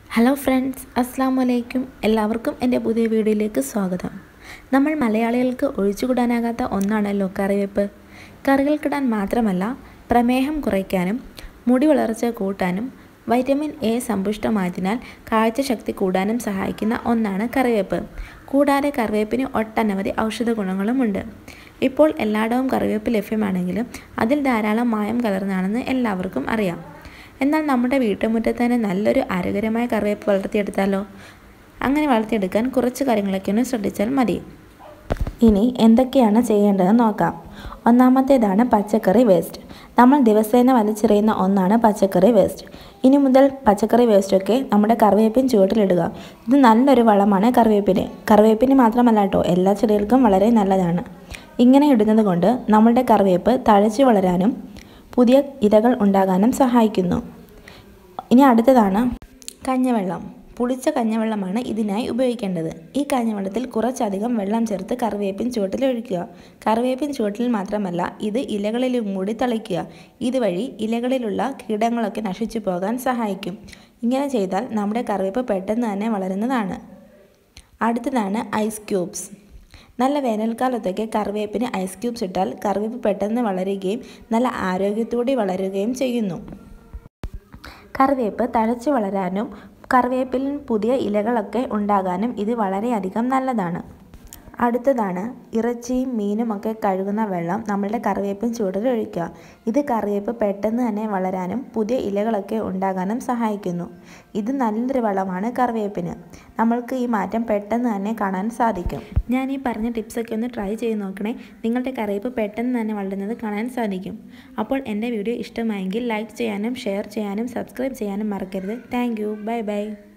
hello friends അസ്സാം വലൈക്കും എല്ലാവർക്കും എൻ്റെ പുതിയ വീഡിയോയിലേക്ക് സ്വാഗതം നമ്മൾ മലയാളികൾക്ക് ഒഴിച്ചുകൂടാനാകാത്ത ഒന്നാണല്ലോ കറിവേപ്പ് കറികൾക്കിടാൻ മാത്രമല്ല പ്രമേഹം കുറയ്ക്കാനും മുടി വളർച്ച കൂട്ടാനും വൈറ്റമിൻ എ സമ്പുഷ്ടമായതിനാൽ കാഴ്ചശക്തി കൂടാനും സഹായിക്കുന്ന ഒന്നാണ് കറിവേപ്പ് കൂടാതെ കറിവേപ്പിന് ഒട്ടനവധി ഔഷധ ഗുണങ്ങളുമുണ്ട് ഇപ്പോൾ എല്ലായിടവും കറിവേപ്പ് ലഭ്യമാണെങ്കിലും അതിൽ ധാരാളം മായം കലർന്നാണെന്ന് എല്ലാവർക്കും അറിയാം എന്നാൽ നമ്മുടെ വീട്ടുമുറ്റത്ത് തന്നെ നല്ലൊരു ആരോഗ്യകരമായ കറിവേപ്പ് വളർത്തിയെടുത്താലോ അങ്ങനെ വളർത്തിയെടുക്കാൻ കുറച്ച് കാര്യങ്ങളൊക്കെ ഒന്ന് ശ്രദ്ധിച്ചാൽ മതി ഇനി എന്തൊക്കെയാണ് ചെയ്യേണ്ടതെന്ന് നോക്കാം ഒന്നാമത്തേതാണ് പച്ചക്കറി വേസ്റ്റ് നമ്മൾ ദിവസേന വലിച്ചെറിയുന്ന ഒന്നാണ് പച്ചക്കറി വേസ്റ്റ് ഇനി മുതൽ പച്ചക്കറി വേസ്റ്റൊക്കെ നമ്മുടെ കറിവേപ്പിൻ ചുവട്ടിലിടുക ഇത് നല്ലൊരു വളമാണ് കറിവേപ്പിന് കറിവേപ്പിന് മാത്രമല്ല കേട്ടോ എല്ലാ ചെടികൾക്കും വളരെ നല്ലതാണ് ഇങ്ങനെ ഇടുന്നത് കൊണ്ട് നമ്മളുടെ കറിവേപ്പ് തഴച്ചു വളരാനും പുതിയ ഇലകൾ ഉണ്ടാകാനും സഹായിക്കുന്നു ഇനി അടുത്തതാണ് കഞ്ഞവെള്ളം പുളിച്ച കഞ്ഞവെള്ളമാണ് ഇതിനായി ഉപയോഗിക്കേണ്ടത് ഈ കഞ്ഞവെള്ളത്തിൽ കുറച്ചധികം വെള്ളം ചേർത്ത് കറിവേപ്പിൻ ചുവട്ടിൽ ഒഴിക്കുക കറിവേപ്പിൻ ചുവട്ടിൽ മാത്രമല്ല ഇത് ഇലകളിലും കൂടി തളിക്കുക ഇതുവഴി ഇലകളിലുള്ള കീടങ്ങളൊക്കെ നശിച്ചു പോകാൻ സഹായിക്കും ഇങ്ങനെ ചെയ്താൽ നമ്മുടെ കറിവേപ്പ് പെട്ടെന്ന് തന്നെ വളരുന്നതാണ് അടുത്തതാണ് ഐസ് ക്യൂബ്സ് നല്ല വേനൽക്കാലത്തൊക്കെ കറിവേപ്പിന് ഐസ് ക്യൂബ്സ് ഇട്ടാൽ കറിവേപ്പ് പെട്ടെന്ന് വളരുകയും നല്ല ആരോഗ്യത്തോടെ വളരുകയും ചെയ്യുന്നു കറിവേപ്പ് തഴച്ചു വളരാനും കറിവേപ്പിൽ പുതിയ ഇലകളൊക്കെ ഉണ്ടാകാനും ഇത് വളരെയധികം നല്ലതാണ് അടുത്തതാണ് ഇറച്ചിയും മീനുമൊക്കെ കഴുകുന്ന വെള്ളം നമ്മളുടെ കറിവേപ്പിൻ ചൂടിൽ ഒഴിക്കുക ഇത് കറിവേപ്പ് പെട്ടെന്ന് തന്നെ വളരാനും പുതിയ ഇലകളൊക്കെ ഉണ്ടാകാനും സഹായിക്കുന്നു ഇത് നല്ലൊരു വളമാണ് കറിവേപ്പിന് നമ്മൾക്ക് ഈ മാറ്റം പെട്ടെന്ന് തന്നെ കാണാൻ സാധിക്കും ഞാൻ ഈ പറഞ്ഞ ടിപ്സൊക്കെ ഒന്ന് ട്രൈ ചെയ്ത് നോക്കണേ നിങ്ങളുടെ കറിവേപ്പ് പെട്ടെന്ന് തന്നെ വളരുന്നത് കാണാൻ സാധിക്കും അപ്പോൾ എൻ്റെ വീഡിയോ ഇഷ്ടമായെങ്കിൽ ലൈക്ക് ചെയ്യാനും ഷെയർ ചെയ്യാനും സബ്സ്ക്രൈബ് ചെയ്യാനും മറക്കരുത് താങ്ക് ബൈ ബൈ